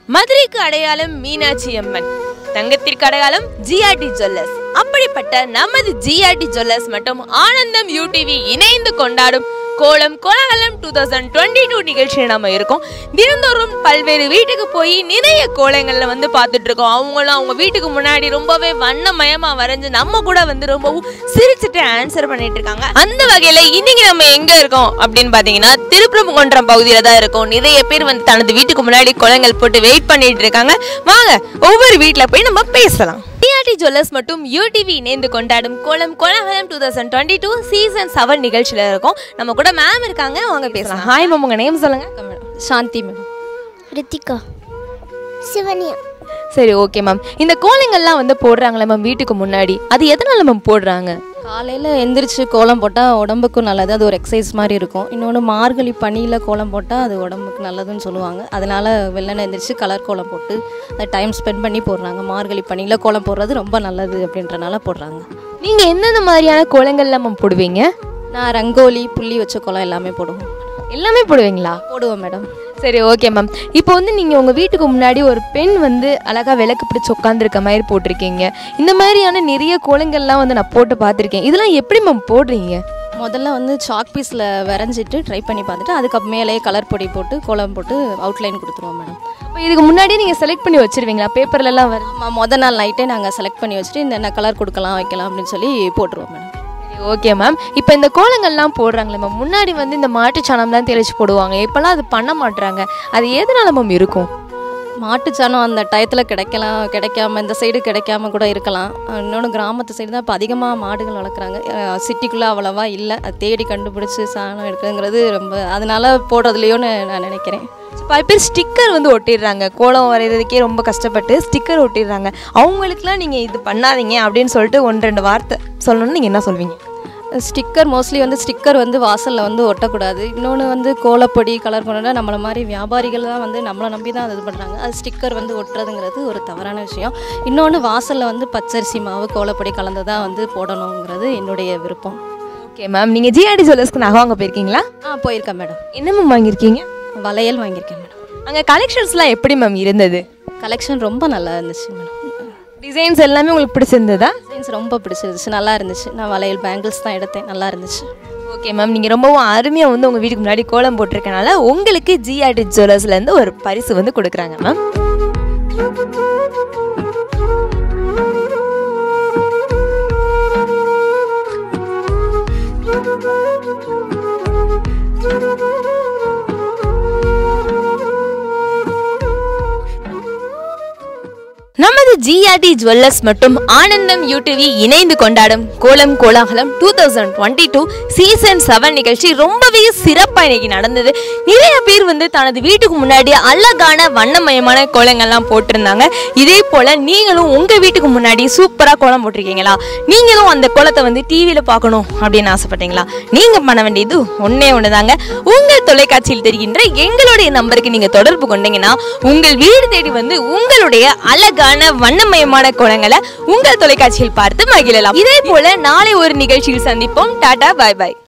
மதுரைக்கு அடையாளம் மீனாட்சி அம்மன் தங்கத்திற்கு அடையாளம் ஜிஆர்டி ஜுவல்லர்ஸ் அப்படிப்பட்ட நமது ஜிஆர்டி ஜுவல்லர்ஸ் மற்றும் ஆனந்தம் யூடிவி இணைந்து கொண்டாடும் Kolam Kolagalam two thousand twenty two நிகழ்ச்சியில் நம்ம இருக்கோம் தினந்தோறும் பல்வேறு வீட்டுக்கு போய் நிறைய கோலங்களில் வந்து பார்த்துட்டு இருக்கோம் அவங்களும் அவங்க வீட்டுக்கு முன்னாடி ரொம்பவே வண்ணமயமா வரைஞ்சு நம்ம கூட வந்து ரொம்பவும் சிரிச்சுட்டு ஆன்சர் பண்ணிட்டு இருக்காங்க அந்த வகையில இன்னைக்கு நம்ம எங்க இருக்கோம் அப்படின்னு பாத்தீங்கன்னா திருப்பரங்குன்றம் பகுதியில தான் இருக்கோம் நிறைய பேர் வந்து தனது வீட்டுக்கு முன்னாடி கோலங்கள் போட்டு வெயிட் பண்ணிட்டு இருக்காங்க வாங்க ஒவ்வொரு வீட்ல போய் நம்ம பேசலாம் டிஆர்டி ஜுவல்லர்ஸ் மற்றும் யூடிவி இணைந்து கொண்டாடும் Kolam Kolagalam two thousand twenty two season seven நிகழ்ச்சியில் இருக்கோம் நம்ம கூட மேம் இருக்காங்க அவங்க பேசலாம் ஹாய் மேம் உங்க நேம் சொல்லுங்க மேடம் சாந்தி மேடம் ரித்திகா சிவனியா சரி ஓகே மேம் இந்த கோலங்கள்லாம் வந்து போடுறாங்களே மேம் வீட்டுக்கு முன்னாடி அது எதனால மேம் போடுறாங்க காலையில் எந்திரிச்சு கோலம் போட்டால் உடம்புக்கும் நல்லது அது ஒரு எக்ஸசைஸ் மாதிரி இருக்கும் இன்னொன்று மார்கழி பனியில் கோலம் போட்டால் அது உடம்புக்கு நல்லதுன்னு சொல்லுவாங்க அதனால வெள்ளனை எந்திரிச்சு கலர் கோலம் போட்டு அதை டைம் ஸ்பெண்ட் பண்ணி போடுறாங்க மார்கழி பனியில் கோலம் போடுறது ரொம்ப நல்லது அப்படின்றனால போடுறாங்க நீங்க எந்தெந்த மாதிரியான கோலங்கள்லாம் மேம் போடுவீங்க நான் ரங்கோலி புள்ளி வச்ச கோலம் எல்லாமே போடுவோம் எல்லாமே போடுவீங்களா போடுவோம் மேடம் சரி ஓகே மேம் இப்போ வந்து நீங்கள் உங்கள் வீட்டுக்கு முன்னாடி ஒரு பெண் வந்து அழகாக விளக்கு பிடிச்சி உட்காந்துருக்க மாதிரி போட்டிருக்கீங்க இந்த மாதிரியான நிறைய கோலங்கள்லாம் வந்து நான் போட்டு பார்த்துருக்கேன் இதெல்லாம் எப்படி மேம் போடுறீங்க முதல்ல வந்து சாக் பீஸில் வரைஞ்சிட்டு ட்ரை பண்ணி பார்த்துட்டு அதுக்கு மேலே கலர் பொடி போட்டு கோலம் போட்டு அவுட்லைன் கொடுத்துருவோம் மேடம் அப்போ இதுக்கு முன்னாடியே நீங்கள் செலக்ட் பண்ணி வச்சிருவீங்களா பேப்பர்லலாம் வர ஆமாம் முத நாள் நைட்டே நாங்கள் செலக்ட் பண்ணி வச்சுட்டு இந்த கலர் கொடுக்கலாம் வைக்கலாம் அப்படின்னு சொல்லி போட்டுருவோம் மேடம் சரி ஓகே மேம் இப்போ இந்த கோலங்கள்லாம் போடுறாங்களே மேம் முன்னாடி வந்து இந்த மாட்டுச் சாணம்லாம் தெளிச்சு போடுவாங்க இப்போல்லாம் அது பண்ண மாட்றாங்க அது எதனால மேம் இருக்கும் மாட்டுச்சாணம் அந்த டயத்தில் கிடைக்கலாம் கிடைக்காம இந்த சைடு கிடைக்காம கூட இருக்கலாம் இன்னொன்று கிராமத்து சைடு தான் இப்போ அதிகமாக மாடுகள் வளர்க்குறாங்க சிட்டிக்குள்ளே அவ்வளோவா இல்லை அது தேடி கண்டுபிடிச்சி சாணம் எடுக்குங்கிறது ரொம்ப அதனால போடுறதுலையோன்னு நான் நினைக்கிறேன் பல பேர் ஸ்டிக்கர் வந்து ஒட்டிடுறாங்க கோலம் வரைகிறதுக்கே ரொம்ப கஷ்டப்பட்டு ஸ்டிக்கர் ஒட்டிடுறாங்க அவங்களுக்குலாம் நீங்கள் இது பண்ணாதீங்க அப்படின்னு சொல்லிட்டு ஒன்று ரெண்டு வார்த்தை சொல்லணும்னு நீங்கள் என்ன சொல்வீங்க ஸ்டிக்கர் மோஸ்ட்லி வந்து ஸ்டிக்கர் வந்து வாசலில் வந்து ஒட்டக்கூடாது இன்னொன்று வந்து கோலப்பொடி கலர் கொண்டா நம்மளை மாதிரி வியாபாரிகள் தான் வந்து நம்மளை நம்பி தான் அது இது பண்ணுறாங்க அது ஸ்டிக்கர் வந்து ஒட்டுறதுங்கிறது ஒரு தவறான விஷயம் இன்னொன்று வாசலில் வந்து பச்சரிசி மாவு கோலப்பொடி கலந்து தான் வந்து போடணுங்கிறது என்னுடைய விருப்பம் ஓகே மேம் நீங்கள் ஜிஆர்டி ஜுவல்லர்ஸ்க்கு நகை வாங்க போயிருக்கீங்களா ஆ போயிருக்கேன் மேடம் என்ன மேம் வாங்கியிருக்கீங்க வளையல் வாங்கியிருக்கேன் மேடம் அங்கே கலெக்ஷன்ஸ்லாம் எப்படி மேம் இருந்தது கலெக்ஷன் ரொம்ப நல்லா இருந்துச்சு மேடம் டிசைன்ஸ் எல்லாமே உங்களுக்கு பிடிச்சிருந்ததா டிசைன்ஸ் ரொம்ப பிடிச்சிருந்துச்சு நல்லா இருந்துச்சு நான் வளையல் பேங்கிள்ஸ் தான் எடுத்தேன் நல்லா இருந்துச்சு ஓகே மேம் நீங்கள் ரொம்பவும் அருமையாக வந்து உங்கள் வீட்டுக்கு முன்னாடி கோலம் போட்டிருக்கனால உங்களுக்கு ஜிஆர்டி ஜுவல்லர்ஸ்லேருந்து ஒரு பரிசு வந்து கொடுக்குறாங்க மேம் நமது ஜிஆர்டி ஜுவல்லர்ஸ் மற்றும் ஆனந்தம் யூடிவி இணைந்து கொண்டாடும் Kolam Kolagalam two thousand twenty two season seven நிகழ்ச்சி ரொம்பவே சிறப்பாக இன்னைக்கு நடந்தது நிறைய பேர் வந்து தனது வீட்டுக்கு முன்னாடி அழகான வண்ணமயமான கோலங்கள்லாம் போட்டிருந்தாங்க இதே போல நீங்களும் உங்க வீட்டுக்கு முன்னாடி சூப்பராக கோலம் போட்டிருக்கீங்களா நீங்களும் அந்த கோலத்தை வந்து டிவியில் பார்க்கணும் அப்படின்னு ஆசைப்பட்டீங்களா நீங்க பண்ண வேண்டியது ஒன்னே ஒண்ணுதாங்க உங்கள் தொலைக்காட்சியில் தெரிகின்ற எங்களுடைய நம்பருக்கு நீங்க தொடர்பு கொண்டீங்கன்னா உங்கள் வீடு தேடி வந்து உங்களுடைய அழகான வண்ணமயமான கோலங்களை உங்கள் தொலைக்காட்சியில் பார்த்து மகிழலாம் இதே போல நாளை ஒரு நிகழ்ச்சியில் சந்திப்போம் டாடா பாய் பாய்